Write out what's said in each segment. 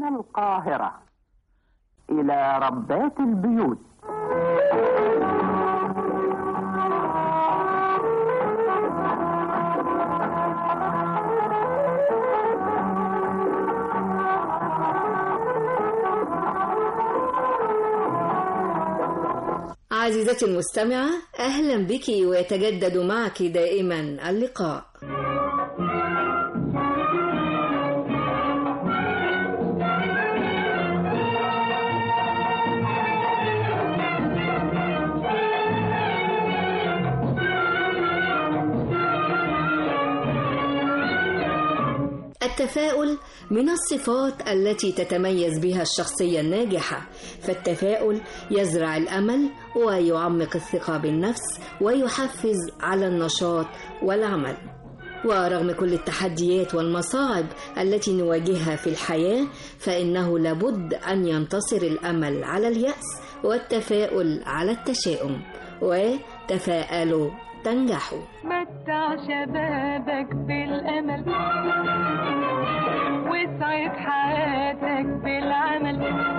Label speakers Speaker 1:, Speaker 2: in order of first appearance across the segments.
Speaker 1: من القاهرة إلى ربات البيوت
Speaker 2: عزيزتي المستمعة أهلا بك ويتجدد معك دائما اللقاء التفاؤل من الصفات التي تتميز بها الشخصية الناجحة فالتفاؤل يزرع الأمل ويعمق الثقة بالنفس ويحفز على النشاط والعمل ورغم كل التحديات والمصاعب التي نواجهها في الحياة فإنه لابد أن ينتصر الأمل على اليأس والتفاؤل على التشاؤم وتفاءلوا تنجحوا
Speaker 3: متع شبابك بالأمل واسعد حياتك بالعمل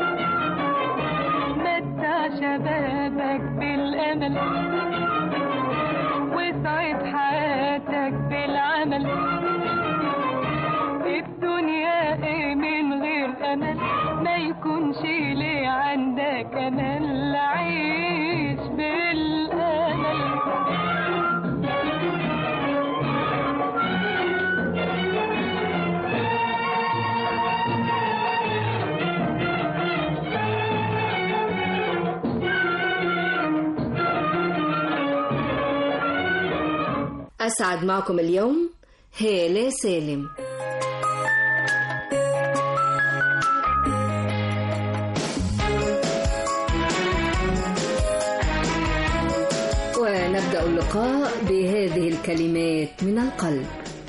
Speaker 3: متع شبابك بالأمل واسعد حياتك بالعمل الدنيا ايه من غير أمل ما يكونش ليه عندك أمل عيش بالأمل
Speaker 2: أسعد معكم اليوم هالة سالم ونبدأ اللقاء بهذه الكلمات من القلب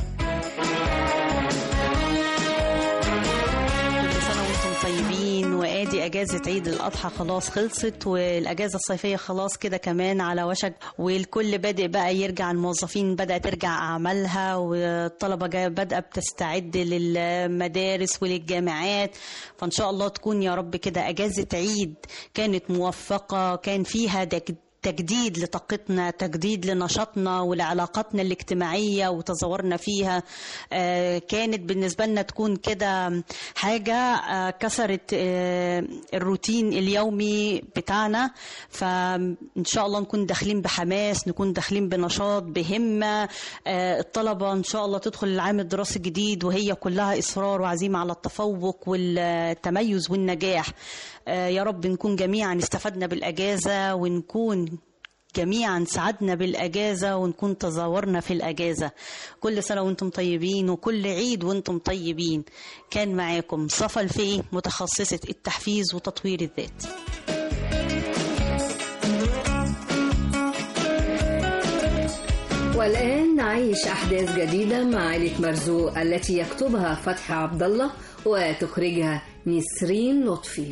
Speaker 4: كل سنة وانتم طيبين وادي اجازة عيد الاضحى خلاص خلصت والاجازة الصيفية خلاص كده كمان على وشك والكل بادئ بقى يرجع الموظفين بدأت ترجع اعمالها والطلبة جاية بادئة بتستعد للمدارس وللجامعات فان شاء الله تكون يا رب كده اجازة عيد كانت موفقة كان فيها دك تجديد لطاقتنا تجديد لنشاطنا ولعلاقاتنا الاجتماعية وتزورنا فيها آه، كانت بالنسبة لنا تكون كده حاجة آه، كسرت آه، الروتين اليومي بتاعنا فإن شاء الله نكون داخلين بحماس نكون داخلين بنشاط بهمة آه، الطلبة إن شاء الله تدخل العام الدراسي الجديد وهي كلها إصرار وعزيمة على التفوق والتميز والنجاح آه، يا رب نكون جميعا استفدنا بالأجازة ونكون جميعا سعدنا بالأجازة ونكون تزاورنا في الأجازة كل سنة وانتم طيبين وكل عيد وانتم طيبين كان معاكم صفا الفقي متخصصة التحفيز وتطوير الذات
Speaker 2: والآن نعيش أحداث جديدة مع عائلة مرزوق التي يكتبها فتحي عبد الله وتخرجها نسرين لطفي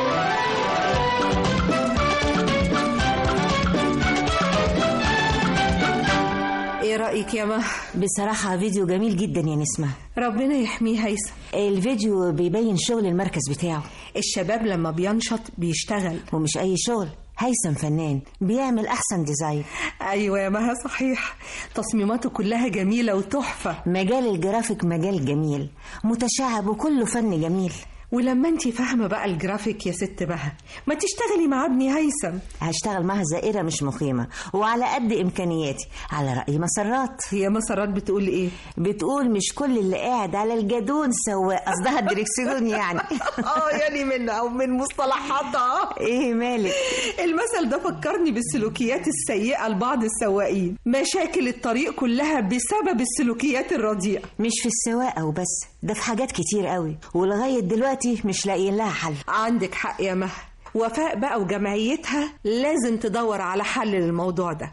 Speaker 5: ايه رأيك يا مه؟
Speaker 6: بصراحة فيديو جميل جدا يا نسمة
Speaker 5: ربنا يحميه هيثم
Speaker 6: الفيديو بيبين شغل المركز بتاعه
Speaker 5: الشباب لما بينشط بيشتغل
Speaker 6: ومش أي شغل هيثم فنان بيعمل أحسن ديزاين
Speaker 5: ايوه يا مها صحيح تصميماته كلها جميلة وتحفة
Speaker 6: مجال الجرافيك مجال جميل متشعب وكله فن جميل
Speaker 5: ولما انت فاهمة بقى الجرافيك يا ست بها ما تشتغلي مع ابني هيثم
Speaker 6: هشتغل معها زائرة مش مقيمة وعلى قد إمكانياتي على رأي مسرات
Speaker 5: هي مسارات بتقول ايه
Speaker 6: بتقول مش كل اللي قاعد على الجدون سواق قصدها الدريكسيون يعني
Speaker 5: اه يعني من او من مصطلحاتها
Speaker 6: ايه مالك
Speaker 5: المثل ده فكرني بالسلوكيات السيئة لبعض السواقين مشاكل الطريق كلها بسبب السلوكيات الرديئة
Speaker 6: مش في السواقة وبس ده في حاجات كتير قوي ولغاية دلوقتي مش لاقيين لها حل
Speaker 5: عندك حق يا مها وفاء بقى وجمعيتها لازم تدور على حل للموضوع ده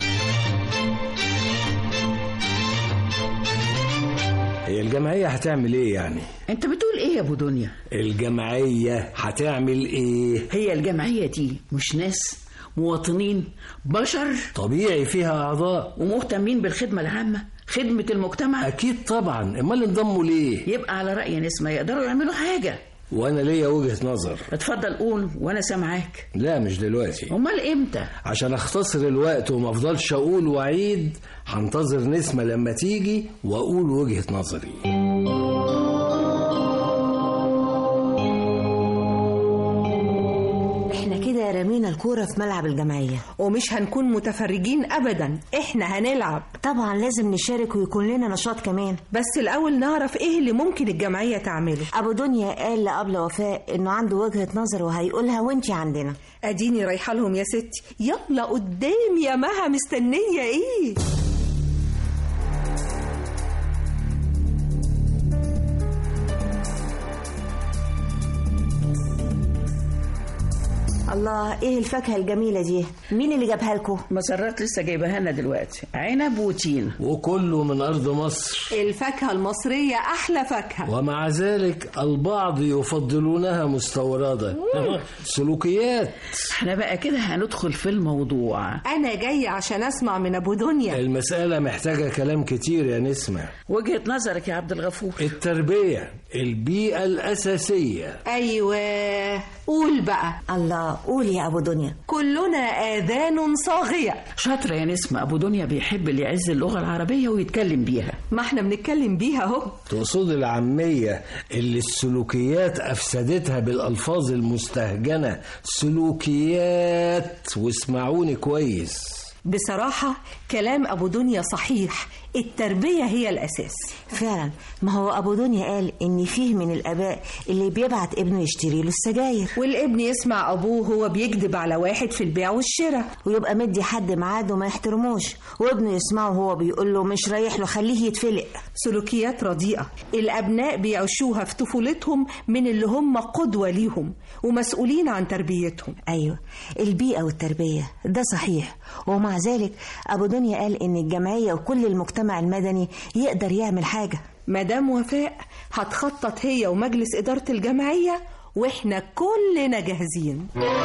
Speaker 7: هي الجمعية هتعمل ايه يعني؟
Speaker 8: انت بتقول ايه يا ابو دنيا
Speaker 7: الجمعية هتعمل ايه؟
Speaker 8: هي الجمعية دي مش ناس مواطنين بشر
Speaker 7: طبيعي فيها أعضاء
Speaker 8: ومهتمين بالخدمة العامة خدمة المجتمع
Speaker 7: أكيد طبعا أمال انضموا ليه؟
Speaker 8: يبقى على رأي نسمة يقدروا يعملوا حاجة
Speaker 7: وانا ليا وجهة نظر
Speaker 8: اتفضل قول وانا سامعاك
Speaker 7: لا مش دلوقتي
Speaker 8: امال امتى
Speaker 7: عشان اختصر الوقت وما افضلش اقول واعيد هنتظر نسمة لما تيجي واقول وجهة نظري
Speaker 6: احنا كده رمينا الكورة في ملعب الجمعية
Speaker 5: ومش هنكون متفرجين ابدا احنا هنلعب
Speaker 6: طبعا لازم نشارك ويكون لنا نشاط كمان
Speaker 5: بس الاول نعرف ايه اللي ممكن الجمعية تعمله
Speaker 6: ابو دنيا قال لأبلة وفاء انه عنده وجهة نظر وهيقولها وانتي عندنا
Speaker 5: اديني رايحه لهم يا ستي يلا قدام يا مها مستنيه ايه
Speaker 6: الله ايه الفاكهة الجميلة دي مين اللي جابها لكم
Speaker 8: مسرات لسه جايبها لنا دلوقتي عنب وتين
Speaker 7: وكله من ارض مصر
Speaker 5: الفاكهه المصريه احلى فاكهه
Speaker 7: ومع ذلك البعض يفضلونها مستوردة سلوكيات
Speaker 8: احنا بقى كده هندخل في الموضوع
Speaker 5: انا جايه عشان اسمع من ابو دنيا
Speaker 7: المسألة محتاجة كلام كتير يا نسمة
Speaker 8: وجهة نظرك يا عبد الغفور
Speaker 7: التربية البيئة الأساسية
Speaker 5: ايوه قول بقى
Speaker 6: الله قولي يا ابو دنيا
Speaker 5: كلنا اذان صاغيه
Speaker 8: شاطرة يا نسمة أبو دنيا بيحب اللي يعز اللغة العربية ويتكلم بيها
Speaker 5: ما احنا بنتكلم بيها اهو
Speaker 7: تقصد العامية اللي السلوكيات أفسدتها بالألفاظ المستهجنة سلوكيات واسمعوني كويس
Speaker 5: بصراحه كلام ابو دنيا صحيح التربيه هي الاساس
Speaker 6: فعلا ما هو ابو دنيا قال ان فيه من الاباء اللي بيبعت ابنه يشتري له السجاير
Speaker 5: والابن يسمع ابوه هو بيكذب على واحد في البيع والشراء
Speaker 6: ويبقى مدي حد ميعاد وما يحترموش وابنه يسمعه وهو بيقول له مش رايح له خليه يتفلق
Speaker 5: سلوكيات رديئة الأبناء بيعيشوها في طفولتهم من اللي هم قدوة ليهم ومسؤولين عن تربيتهم
Speaker 6: ايوه البيئه والتربيه ده صحيح ومع ذلك ابو دنيا قال ان الجمعيه وكل المجتمع المدني يقدر يعمل حاجه
Speaker 5: مدام وفاء هتخطط هي ومجلس إدارة الجمعية وإحنا كلنا جاهزين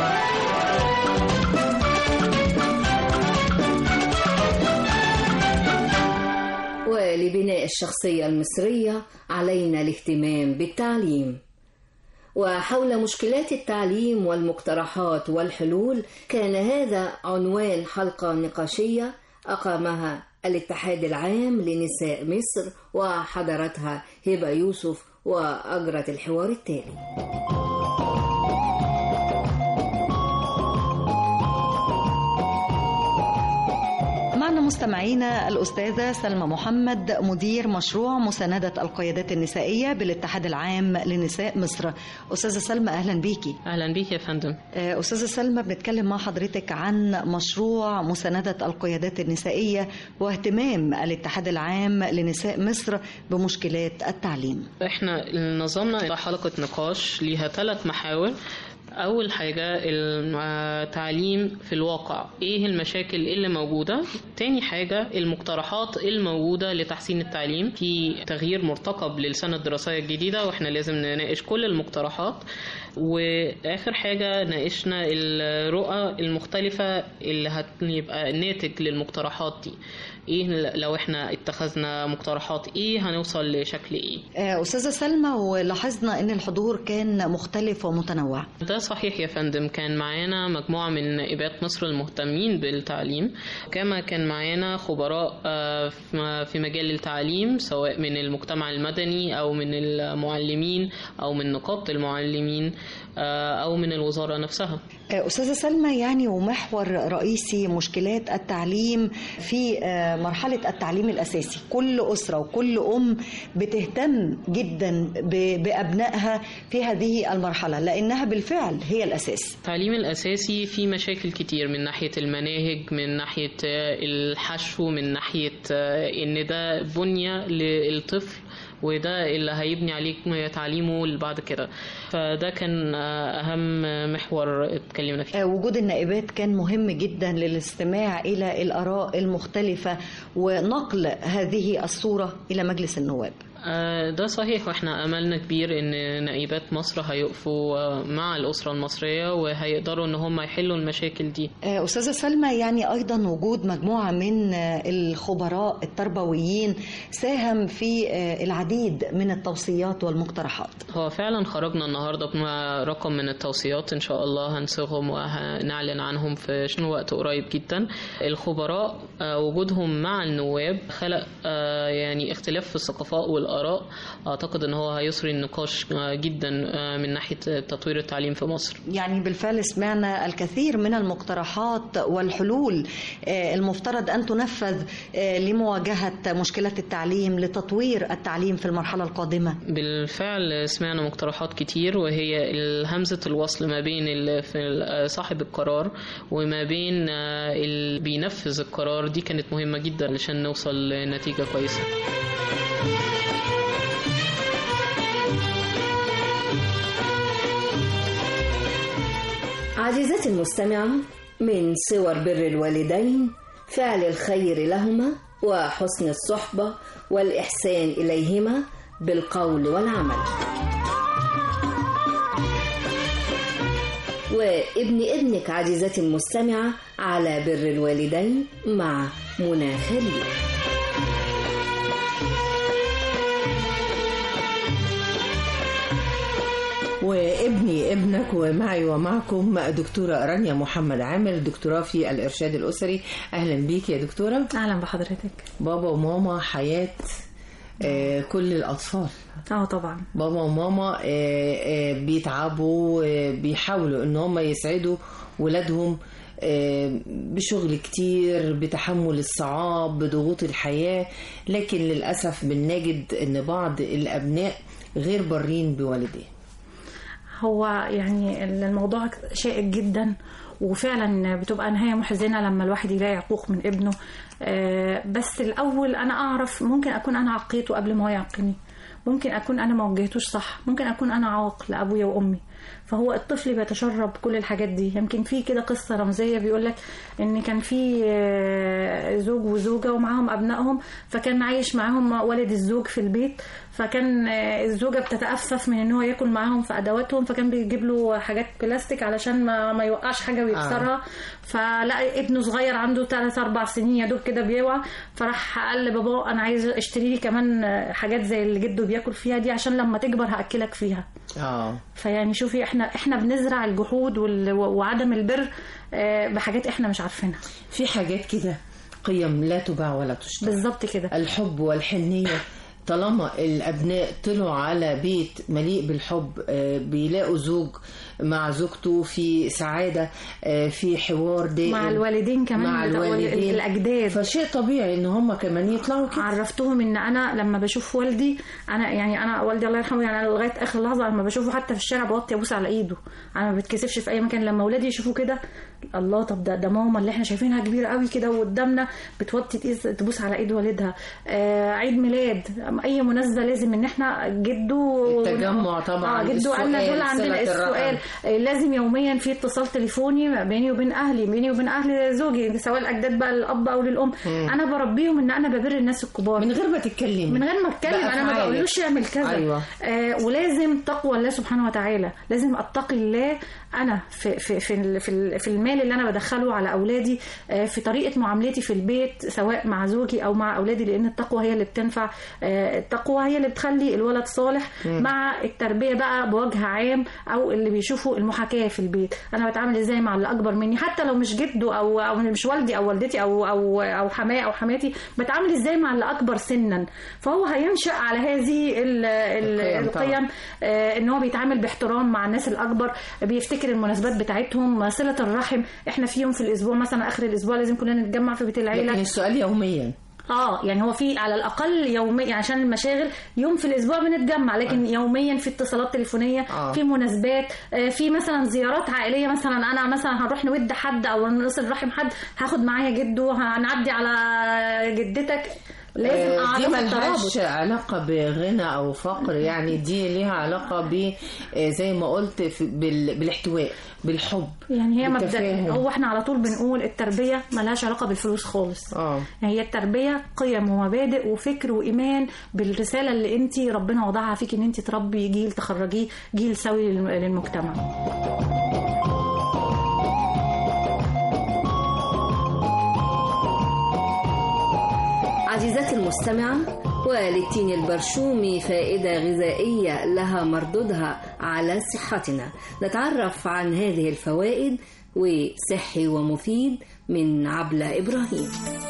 Speaker 2: ولبناء الشخصية المصرية علينا الاهتمام بالتعليم وحول مشكلات التعليم والمقترحات والحلول كان هذا عنوان حلقة نقاشية أقامها الاتحاد العام لنساء مصر وحضرتها هبة يوسف وأجرت الحوار التالي
Speaker 9: معنا مستمعينا الأستاذة سلمى محمد مدير مشروع مساندة القيادات النسائية بالاتحاد العام لنساء مصر أستاذة سلمى أهلا بيكي
Speaker 10: اهلا بيك يا فندم
Speaker 9: آه، أستاذة سلمى بنتكلم مع حضرتك عن مشروع مساندة القيادات النسائية واهتمام الاتحاد العام لنساء مصر بمشكلات التعليم
Speaker 10: احنا نظمنا حلقة نقاش ليها ثلاث محاور أول حاجة التعليم في الواقع إيه المشاكل اللي موجودة تاني حاجة المقترحات الموجودة لتحسين التعليم في تغيير مرتقب للسنة الدراسية الجديدة وإحنا لازم نناقش كل المقترحات وآخر حاجة ناقشنا الرؤى المختلفة اللي هتبقى ناتج للمقترحات دي ايه لو احنا اتخذنا مقترحات ايه هنوصل لشكل ايه
Speaker 9: آه، أستاذة سلمى ولاحظنا أن الحضور كان مختلف ومتنوع
Speaker 10: ده صحيح يا فندم كان معانا مجموعة من نائبات مصر المهتمين بالتعليم كما كان معانا خبراء آه، في- في مجال التعليم سواء من المجتمع المدني أو من المعلمين أو من نقابة المعلمين آه، أو من الوزارة نفسها
Speaker 9: آه، أستاذة سلمى يعني ومحور رئيسي مشكلات التعليم في آه، مرحلة التعليم الأساسي كل أسرة وكل أم بتهتم جدا ب- بأبنائها في هذه المرحلة لأنها بالفعل هي الأساس
Speaker 10: التعليم الأساسي فيه مشاكل كتير من ناحية المناهج من ناحية آه، الحشو من ناحية آه، إن ده بنية للطفل وده اللي هيبني عليه تعليمه اللي بعد كده فده كان آه، أهم محور اتكلمنا فيه
Speaker 9: آه، وجود النائبات كان مهم جدا للاستماع إلى الآراء المختلفة ونقل هذه الصورة إلى مجلس النواب
Speaker 10: آه، ده صحيح واحنا املنا كبير ان نقيبات مصر هيقفوا آه، مع الاسره المصريه وهيقدروا ان هم يحلوا المشاكل دي
Speaker 9: آه، أستاذة سلمى يعني أيضا وجود مجموعة من آه، الخبراء التربويين ساهم في آه، العديد من التوصيات والمقترحات
Speaker 10: هو فعلا خرجنا النهارده برقم من التوصيات ان شاء الله هنصيغهم وهنعلن عنهم في شنو وقت قريب جدا الخبراء آه، وجودهم مع النواب خلق آه، يعني اختلاف في الثقافات والاراء اعتقد ان هو هيسري النقاش آه، جدا آه، من ناحيه تطوير التعليم في مصر
Speaker 9: يعني بالفعل سمعنا الكثير من المقترحات والحلول آه، المفترض أن تنفذ آه، لمواجهة مشكلة التعليم لتطوير التعليم في المرحلة القادمة
Speaker 10: بالفعل سمعنا مقترحات كتير وهي همزة الوصل ما بين ال- في ال- صاحب القرار وما بين آه، اللي بينفذ القرار دي كانت مهمة جدا علشان نوصل لنتيجة كويسة
Speaker 2: عزيزتي المستمعة من صور بر الوالدين فعل الخير لهما وحسن الصحبة والإحسان إليهما بالقول والعمل وابن ابنك عزيزتي المستمعة على بر الوالدين مع منى خليل
Speaker 11: وابني ابنك ومعي ومعكم دكتورة رانيا محمد عامر دكتوراه في الإرشاد الأسري أهلا بيك يا دكتورة
Speaker 12: اهلا بحضرتك
Speaker 11: بابا وماما حياة آه، كل الأطفال
Speaker 12: اه طبعا
Speaker 11: بابا وماما آه، آه، بيتعبوا آه، بيحاولوا ان هم يسعدوا ولادهم آه، بشغل كتير بتحمل الصعاب بضغوط الحياة لكن للأسف بنجد ان بعض الأبناء غير برين بوالديه
Speaker 12: هو يعني الموضوع شائك جدا وفعلا بتبقى نهاية محزنة لما الواحد يلاقي عقوق من ابنه آه، بس الأول أنا أعرف ممكن أكون أنا عقيته قبل ما هو يعقني ممكن أكون أنا ما وجهتوش صح ممكن أكون أنا عاق لأبويا وأمي فهو الطفل بيتشرب كل الحاجات دي يمكن في كده قصة رمزية بيقول لك ان كان في آه، زوج وزوجة ومعاهم ابنائهم فكان عايش معاهم والد الزوج في البيت فكان آه، الزوجة بتتأفف من ان هو ياكل معاهم في ادواتهم فكان بيجيب له حاجات بلاستيك علشان ما, ما يوقعش حاجة ويكسرها فلقى ابنه صغير عنده 3 4 سنين يا دوب كده بيوعى فراح قال لباباه انا عايز اشتري لي كمان آه، حاجات زي اللي جده بياكل فيها دي عشان لما تكبر هاكلك فيها
Speaker 11: اه
Speaker 12: فيعني شوفي احنا احنا بنزرع الجحود وال- وعدم البر آه، بحاجات احنا مش عارفينها
Speaker 11: في حاجات كده قيم لا تباع ولا تشترى
Speaker 12: بالظبط كده
Speaker 11: الحب والحنية طالما الأبناء طلعوا على بيت مليء بالحب آه، بيلاقوا زوج مع زوجته في سعادة آه، في حوار دائم
Speaker 12: مع الوالدين كمان
Speaker 11: مع
Speaker 12: بتوع
Speaker 11: الوالدين
Speaker 12: الاجداد
Speaker 11: فشيء طبيعي ان هم كمان يطلعوا كده
Speaker 12: عرفتهم ان انا لما بشوف والدي انا يعني انا والدي الله يرحمه يعني أنا لغايه اخر لحظه لما بشوفه حتى في الشارع بوطي ابوس على ايده انا ما بتكسفش في اي مكان لما اولادي يشوفوا كده الله طب ده ده ماما اللي احنا شايفينها كبيره قوي كده وقدامنا بتوطي تقيس تبوس على ايد والدها آه عيد ميلاد اي مناسبه لازم ان احنا جده
Speaker 11: التجمع طبعاً،
Speaker 12: اه جده
Speaker 11: السؤال،
Speaker 12: قالنا دول عندنا
Speaker 11: صلة الرحم.
Speaker 12: السؤال آه، لازم يوميا في اتصال تليفوني بيني وبين اهلي بيني وبين اهل زوجي سواء الاجداد بقى الاب او للام
Speaker 11: مم.
Speaker 12: انا بربيهم ان انا ببر الناس الكبار
Speaker 11: من غير ما تتكلمي
Speaker 12: من غير ما اتكلم انا ما
Speaker 11: بأفعالك.
Speaker 12: بقولوش يعمل كذا
Speaker 11: أيوة.
Speaker 12: آه ولازم تقوى الله سبحانه وتعالى لازم اتقي الله انا في في في ال- في, ال- في المال اللي انا بدخله على اولادي آه في طريقه معاملتي في البيت سواء مع زوجي او مع اولادي لان التقوى هي اللي بتنفع آه التقوى هي اللي بتخلي الولد صالح
Speaker 11: مم.
Speaker 12: مع التربيه بقى بوجه عام او اللي بيشوفوا المحاكاه في البيت انا بتعامل ازاي مع اللي اكبر مني حتى لو مش جده او او مش والدي او والدتي او او او حماية او حماتي بتعامل ازاي مع اللي اكبر سنا فهو هينشا على هذه ال- ال-
Speaker 11: القيم طبعاً.
Speaker 12: القيم آه، ان هو بيتعامل باحترام مع الناس الاكبر بيفتكر المناسبات بتاعتهم صله الرحم احنا في يوم في الاسبوع مثلا اخر الاسبوع لازم كلنا نتجمع في بيت العيله
Speaker 11: لكن السؤال يوميا
Speaker 12: اه يعني هو في على الاقل يوميا عشان المشاغل يوم في الاسبوع بنتجمع لكن يوميا في اتصالات تليفونيه
Speaker 11: آه.
Speaker 12: في مناسبات آه، في مثلا زيارات عائليه مثلا انا مثلا هنروح نود حد او نصل رحم حد هاخد معايا جده هنعدي على جدتك
Speaker 11: لازم
Speaker 8: آه، دي
Speaker 11: أعرف
Speaker 8: ملهاش
Speaker 11: الترابط.
Speaker 8: علاقة بغنى أو فقر يعني دي ليها علاقة ب آه، زي ما قلت في- بال- بالاحتواء بالحب
Speaker 12: يعني هي مبدأ
Speaker 8: بالتفاهم.
Speaker 12: هو احنا على طول بنقول التربية ملهاش علاقة بالفلوس خالص
Speaker 8: اه
Speaker 12: هي التربية قيم ومبادئ وفكر وإيمان بالرسالة اللي انت ربنا وضعها فيك ان انت تربي جيل تخرجيه جيل سوي للم- للمجتمع
Speaker 2: عزيزتي المستمعة وللتين البرشومي فائدة غذائية لها مردودها على صحتنا نتعرف عن هذه الفوائد وصحي ومفيد من عبلة إبراهيم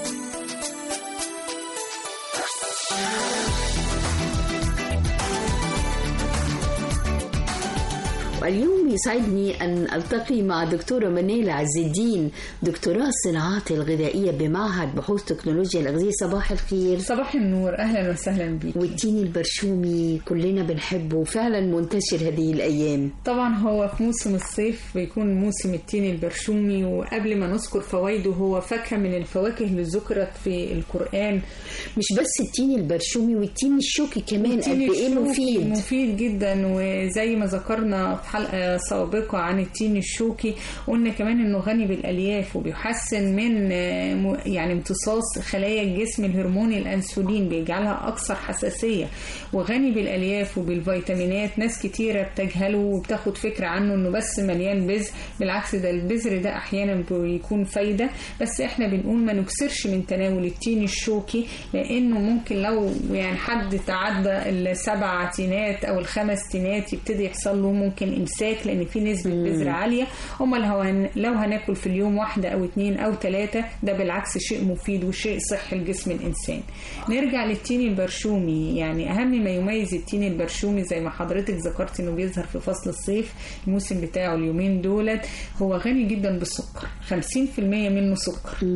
Speaker 13: اليوم يسعدني أن ألتقي مع دكتورة منيلة عز الدين دكتوراه الصناعات الغذائية بمعهد بحوث تكنولوجيا الأغذية صباح الخير
Speaker 14: صباح النور أهلا وسهلا بك
Speaker 13: والتين البرشومي كلنا بنحبه وفعلا منتشر هذه الأيام
Speaker 14: طبعا هو في موسم الصيف بيكون موسم التين البرشومي وقبل ما نذكر فوائده هو فاكهة من الفواكه اللي ذكرت في القرآن
Speaker 13: مش بس التين البرشومي والتين الشوكي كمان قد
Speaker 14: التين
Speaker 13: إيه
Speaker 14: الشوكي
Speaker 13: مفيد
Speaker 14: مفيد جدا وزي ما ذكرنا في حلقة سابقة عن التين الشوكي قلنا كمان انه غني بالالياف وبيحسن من آه، م- يعني امتصاص خلايا الجسم الهرمون الانسولين بيجعلها اكثر حساسية وغني بالالياف وبالفيتامينات ناس كتيرة بتجهله وبتاخد فكرة عنه انه بس مليان بذر بالعكس ده البذر ده احيانا بيكون فايدة بس احنا بنقول ما نكسرش من تناول التين الشوكي لانه ممكن لو يعني حد تعدى السبع تينات او الخمس تينات يبتدي يحصل له ممكن امساك لان في نسبه بذر عاليه امال لو هن لو هناكل في اليوم واحده او اتنين او ثلاثه ده بالعكس شيء مفيد وشيء صحي لجسم الانسان نرجع للتين البرشومي يعني اهم ما يميز التين البرشومي زي ما حضرتك ذكرت انه بيظهر في فصل الصيف الموسم بتاعه اليومين دولت هو غني جدا بالسكر 50% منه سكر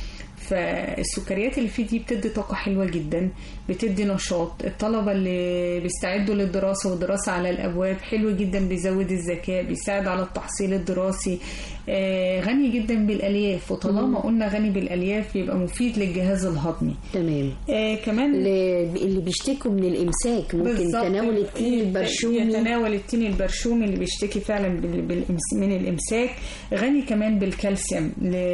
Speaker 14: فالسكريات اللي فيه دي بتدي طاقة حلوة جدا بتدي نشاط الطلبة اللي بيستعدوا للدراسة والدراسة على الأبواب حلو جدا بيزود الذكاء بيساعد على التحصيل الدراسي آه غني جدا بالألياف وطالما قلنا غني بالألياف يبقى مفيد للجهاز الهضمي
Speaker 13: تمام
Speaker 14: آه كمان
Speaker 13: اللي بيشتكوا من الإمساك ممكن
Speaker 14: بالظبط.
Speaker 13: تناول التين البرشومي
Speaker 14: يتناول التين البرشومي اللي بيشتكي فعلا بال- بالإمس- من الامساك غني كمان بالكالسيوم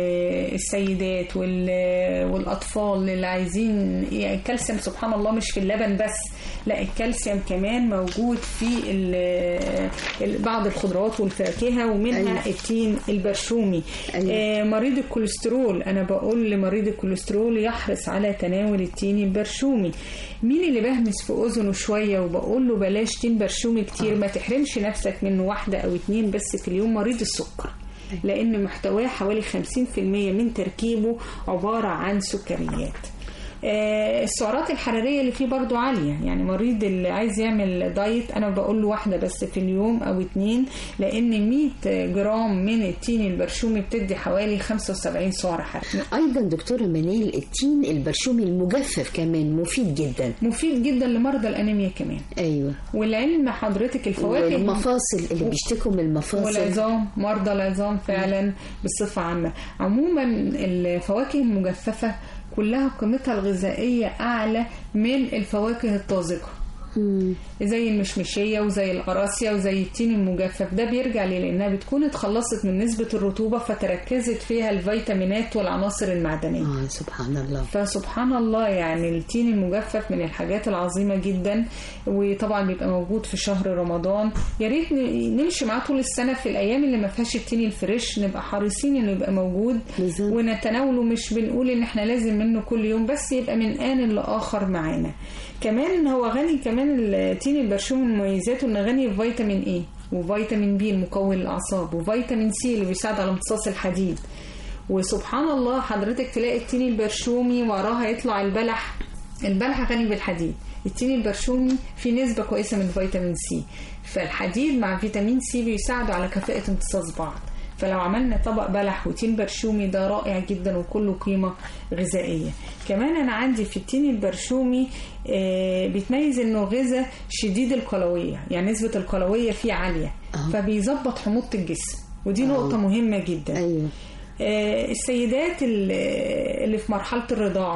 Speaker 14: للسيدات وال- والاطفال اللي عايزين يعني الكالسيوم سبحان الله مش في اللبن بس لا الكالسيوم كمان موجود في ال- ال- بعض الخضروات والفاكهه ومنها
Speaker 13: أيوة.
Speaker 14: التين البرشومي
Speaker 13: أيوة.
Speaker 14: آه، مريض الكوليسترول انا بقول لمريض الكوليسترول يحرص على تناول التين البرشومي مين اللي بهمس في اذنه شويه وبقول له بلاش تين برشومي كتير ما تحرمش نفسك منه واحده او اتنين بس في اليوم مريض السكر لان محتواه حوالي 50% من تركيبه عباره عن سكريات آه، السعرات الحراريه اللي فيه برضو عاليه يعني مريض اللي عايز يعمل دايت انا بقول له واحده بس في اليوم او اتنين لان 100 جرام من التين البرشومي بتدي حوالي 75 سعر حراري
Speaker 13: ايضا دكتوره منال التين البرشومي المجفف كمان مفيد جدا
Speaker 14: مفيد جدا لمرضى الانيميا كمان
Speaker 13: ايوه
Speaker 14: والعلم حضرتك الفواكه
Speaker 13: والمفاصل اللي بيشتكوا من المفاصل
Speaker 14: والعظام مرضى العظام فعلا بصفة عامة عموما الفواكه المجففة كلها قيمتها الغذائية أعلى من الفواكه الطازجة زي المشمشية وزي القراصية وزي التين المجفف ده بيرجع ليه لأنها بتكون اتخلصت من نسبة الرطوبة فتركزت فيها الفيتامينات والعناصر المعدنية
Speaker 13: آه سبحان الله
Speaker 14: فسبحان الله يعني التين المجفف من الحاجات العظيمة جدا وطبعا بيبقى موجود في شهر رمضان يا ريت ن- نمشي معاه طول السنة في الأيام اللي ما فيهاش التين الفريش نبقى حريصين إنه يبقى موجود ونتناوله مش بنقول إن إحنا لازم منه كل يوم بس يبقى من آن لآخر معانا كمان إن هو غني كمان التين البرشوم من مميزاته إنه غني بفيتامين إيه وفيتامين بي المقوي للأعصاب وفيتامين سي اللي بيساعد على امتصاص الحديد وسبحان الله حضرتك تلاقي التين البرشومي وراها يطلع البلح البلح غني بالحديد التين البرشومي فيه نسبة كويسة من فيتامين سي فالحديد مع فيتامين سي بيساعدوا على كفاءة امتصاص بعض فلو عملنا طبق بلح وتين برشومي ده رائع جدا وكله قيمة غذائية كمان أنا عندي في التين البرشومي آه، بيتميز إنه غذاء شديد القلوية يعني نسبة القلوية فيه عالية فبيظبط حموضة الجسم ودي نقطة مهمة جدا
Speaker 13: أيوة.
Speaker 14: آه، السيدات اللي اللي في مرحلة الرضاعة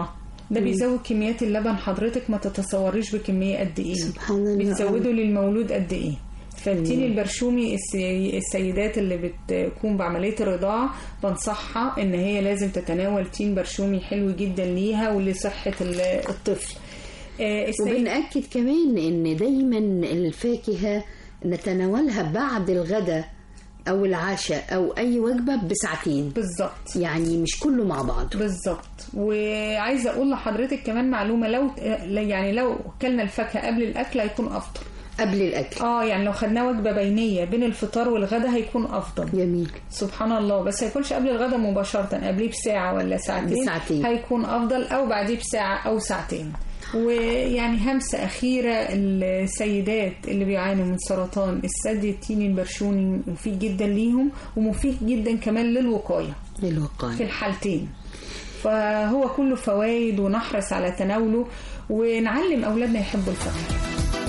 Speaker 14: ده
Speaker 13: مم.
Speaker 14: بيزود كميات اللبن حضرتك ما تتصوريش بكميه قد ايه
Speaker 13: سبحان الله.
Speaker 14: بتزوده للمولود قد ايه فالتين
Speaker 13: مم.
Speaker 14: البرشومي السي- السيدات اللي بتقوم بعمليه الرضاعه بنصحها ان هي لازم تتناول تين برشومي حلو جدا ليها ولصحه ال- الطفل آه، السيد-
Speaker 13: وبنأكد كمان ان دايما الفاكهة نتناولها بعد الغداء او العشاء او اي وجبة بساعتين
Speaker 14: بالظبط
Speaker 13: يعني مش كله مع بعض
Speaker 14: بالظبط وعايزه اقول لحضرتك كمان معلومه لو يعني لو كلنا الفاكهه قبل الاكل هيكون افضل
Speaker 13: قبل الاكل
Speaker 14: اه يعني لو خدناه وجبه بينيه بين الفطار والغدا هيكون افضل
Speaker 13: جميل
Speaker 14: سبحان الله بس هيكونش قبل الغدا مباشره قبليه بساعه ولا ساعتين
Speaker 13: بساعتين.
Speaker 14: هيكون افضل او بعديه بساعه او ساعتين ويعني همسة أخيرة السيدات اللي بيعانوا من سرطان الثدي التيني البرشوني مفيد جدا ليهم ومفيد جدا كمان للوقاية
Speaker 13: للوقاية
Speaker 14: في الحالتين فهو كله فوائد ونحرص على تناوله ونعلم أولادنا يحبوا الفاكهة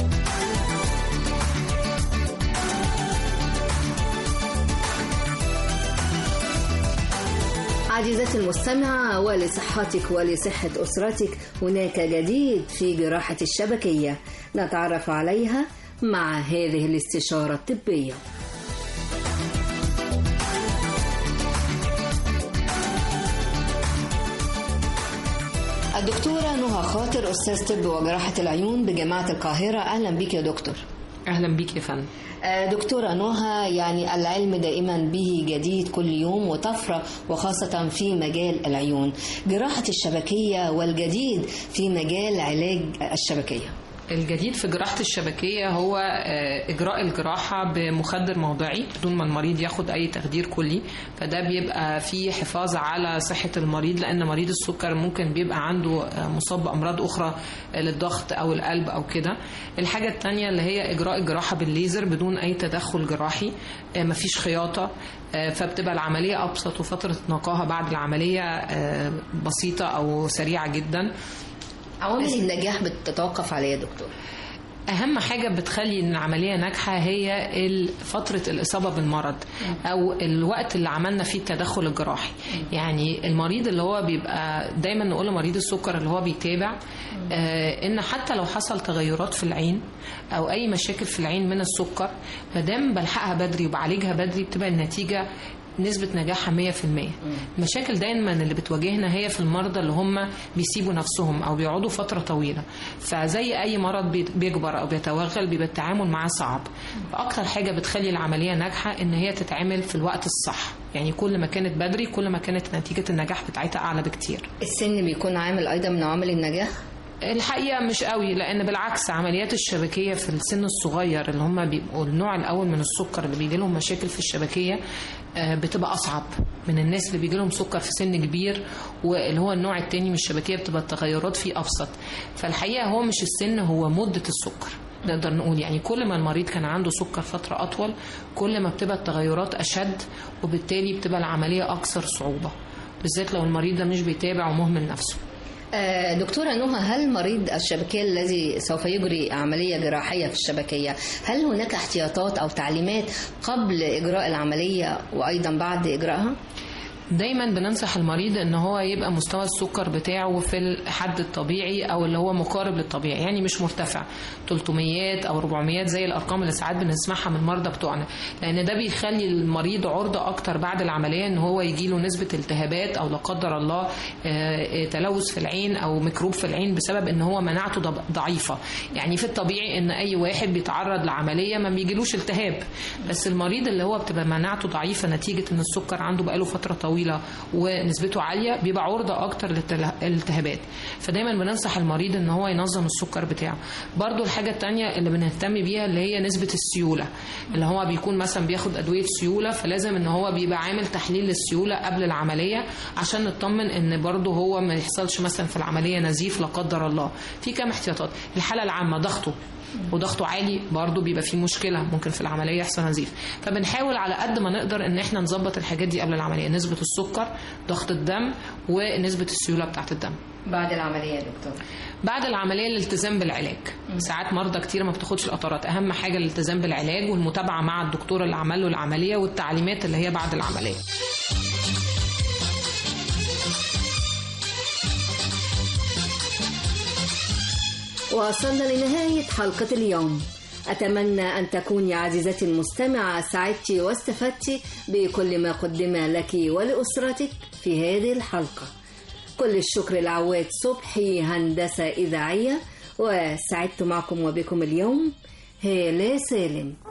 Speaker 2: عزيزتي المستمعة ولصحتك ولصحة أسرتك هناك جديد في جراحة الشبكية نتعرف عليها مع هذه الاستشارة الطبية الدكتورة نهى خاطر أستاذ طب وجراحة العيون بجامعة القاهرة أهلا بك يا دكتور
Speaker 10: اهلا بيك يا فندم
Speaker 2: آه، دكتورة نهى يعني العلم دائما به جديد كل يوم وطفرة وخاصة في مجال العيون جراحة الشبكية والجديد في مجال علاج الشبكية
Speaker 10: الجديد في جراحة الشبكية هو آه، إجراء الجراحة بمخدر موضعي بدون ما المريض ياخد أي تخدير كلي فده بيبقى فيه حفاظ على صحة المريض لأن مريض السكر ممكن بيبقى عنده آه، مصاب بأمراض أخرى آه، للضغط أو القلب أو كده الحاجة التانية اللي هي إجراء الجراحة بالليزر بدون أي تدخل جراحي آه، مفيش خياطة آه، فبتبقى العملية أبسط وفترة نقاهة بعد العملية آه، بسيطة أو سريعة جدا
Speaker 2: عوامل النجاح بتتوقف على إيه يا دكتور
Speaker 10: اهم حاجه بتخلي ان العمليه ناجحه هي ال- فتره الاصابه بالمرض او الوقت اللي عملنا فيه التدخل الجراحي يعني المريض اللي هو بيبقى دايما نقول لمريض السكر اللي هو بيتابع آه ان حتى لو حصل تغيرات في العين او اي مشاكل في العين من السكر ما دام بلحقها بدري وبعالجها بدري بتبقى النتيجه نسبة نجاحها 100% المشاكل دايما اللي بتواجهنا هي في المرضى اللي هم بيسيبوا نفسهم او بيقعدوا فترة طويلة فزي اي مرض بي- بيكبر او بيتوغل بيبقى التعامل معاه صعب فاكتر حاجة بتخلي العملية ناجحة ان هي تتعمل في الوقت الصح يعني كل ما كانت بدري كل ما كانت نتيجة النجاح بتاعتها اعلى بكتير
Speaker 2: السن بيكون عامل أيضا من عوامل النجاح
Speaker 10: الحقيقه مش قوي لان بالعكس عمليات الشبكيه في السن الصغير اللي هم بيبقوا النوع الاول من السكر اللي بيجي لهم مشاكل في الشبكيه آه، بتبقى اصعب من الناس اللي بيجي لهم سكر في سن كبير واللي هو النوع التاني من الشبكيه بتبقى التغيرات فيه ابسط فالحقيقه هو مش السن هو مده السكر نقدر نقول يعني كل ما المريض كان عنده سكر فتره اطول كل ما بتبقى التغيرات اشد وبالتالي بتبقى العمليه اكثر صعوبه بالذات لو المريض ده مش بيتابع ومهمل نفسه
Speaker 2: آه، دكتورة نهى هل مريض الشبكية الذي سوف يجري عملية جراحية في الشبكية هل هناك احتياطات أو تعليمات قبل إجراء العملية وأيضا بعد إجراءها؟
Speaker 10: دايما بننصح المريض ان هو يبقى مستوى السكر بتاعه في الحد الطبيعي او اللي هو مقارب للطبيعي يعني مش مرتفع 300 او 400 زي الارقام اللي ساعات بنسمعها من المرضى بتوعنا لان ده بيخلي المريض عرضه اكتر بعد العمليه ان هو يجي له نسبه التهابات او لا قدر الله آه، آه، تلوث في العين او ميكروب في العين بسبب ان هو مناعته ضب- ضعيفه يعني في الطبيعي ان اي واحد بيتعرض لعمليه ما بيجيلوش التهاب بس المريض اللي هو بتبقى مناعته ضعيفه نتيجه ان السكر عنده بقاله فتره طويله ونسبته عاليه بيبقى عرضه اكتر للالتهابات فدايما بننصح المريض ان هو ينظم السكر بتاعه برضو الحاجه التانية اللي بنهتم بيها اللي هي نسبه السيوله اللي هو بيكون مثلا بياخد ادويه سيوله فلازم ان هو بيبقى عامل تحليل للسيوله قبل العمليه عشان نطمن ان برضو هو ما يحصلش مثلا في العمليه نزيف لا قدر الله في كام احتياطات الحاله العامه ضغطه وضغطه عالي برضه بيبقى فيه مشكله ممكن في العمليه يحصل نزيف فبنحاول على قد ما نقدر ان احنا نظبط الحاجات دي قبل العمليه نسبه السكر ضغط الدم ونسبه السيوله بتاعه الدم
Speaker 2: بعد العملية يا دكتور
Speaker 10: بعد العمليه الالتزام بالعلاج ساعات مرضى كتير ما بتاخدش القطرات اهم حاجه الالتزام بالعلاج والمتابعه مع الدكتور اللي عمل له العمليه والتعليمات اللي هي بعد العمليه
Speaker 2: وصلنا لنهاية حلقة اليوم أتمنى أن تكوني عزيزتي المستمعة سعدت واستفدت بكل ما قدم لك ولأسرتك في هذه الحلقة كل الشكر لعواد صبحي هندسة إذاعية وسعدت معكم وبكم اليوم هالة سالم